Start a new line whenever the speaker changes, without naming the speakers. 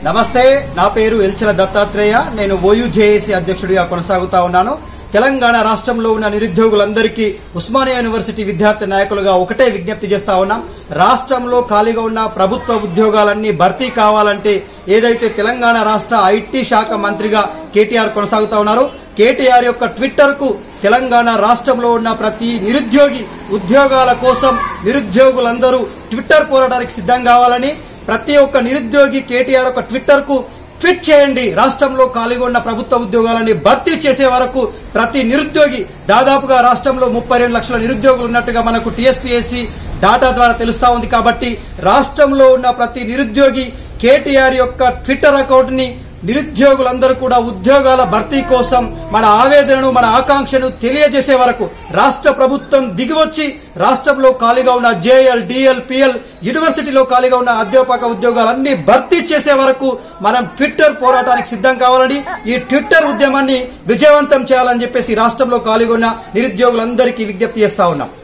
నమస్తే నా పేరు ఎల్చల దత్తాత్రేయ నేను ఓయూజేఏసీ అధ్యక్షుడిగా కొనసాగుతా ఉన్నాను తెలంగాణ రాష్ట్రంలో ఉన్న నిరుద్యోగులందరికీ ఉస్మానియా యూనివర్సిటీ విద్యార్థి నాయకులుగా ఒకటే విజ్ఞప్తి చేస్తా ఉన్నాం రాష్ట్రంలో ఖాళీగా ఉన్న ప్రభుత్వ ఉద్యోగాలన్నీ భర్తీ కావాలంటే ఏదైతే తెలంగాణ రాష్ట్ర ఐటీ శాఖ మంత్రిగా కేటీఆర్ కొనసాగుతా ఉన్నారు కేటీఆర్ యొక్క ట్విట్టర్కు తెలంగాణ రాష్ట్రంలో ఉన్న ప్రతి నిరుద్యోగి ఉద్యోగాల కోసం నిరుద్యోగులందరూ ట్విట్టర్ పోరాటానికి సిద్ధం కావాలని ప్రతి ఒక్క నిరుద్యోగి కేటీఆర్ ఒక ట్విట్టర్కు ట్వీట్ చేయండి రాష్ట్రంలో ఖాళీగా ఉన్న ప్రభుత్వ ఉద్యోగాలని భర్తీ చేసే వరకు ప్రతి నిరుద్యోగి దాదాపుగా రాష్ట్రంలో ముప్పై రెండు లక్షల నిరుద్యోగులు ఉన్నట్టుగా మనకు టీఎస్పీఎస్సీ డాటా ద్వారా తెలుస్తా ఉంది కాబట్టి రాష్ట్రంలో ఉన్న ప్రతి నిరుద్యోగి కేటీఆర్ యొక్క ట్విట్టర్ అకౌంట్ని నిరుద్యోగులందరూ కూడా ఉద్యోగాల భర్తీ కోసం మన ఆవేదనను మన ఆకాంక్షను తెలియజేసే వరకు రాష్ట్ర ప్రభుత్వం దిగివచ్చి రాష్ట్రంలో ఖాళీగా ఉన్న జేఎల్ డిఎల్ పిఎల్ యూనివర్సిటీలో ఖాళీగా ఉన్న అధ్యాపక ఉద్యోగాలన్నీ భర్తీ చేసే వరకు మనం ట్విట్టర్ పోరాటానికి సిద్ధం కావాలని ఈ ట్విట్టర్ ఉద్యమాన్ని విజయవంతం చేయాలని చెప్పేసి రాష్ట్రంలో ఖాళీగా ఉన్న నిరుద్యోగులందరికీ విజ్ఞప్తి చేస్తా ఉన్నాం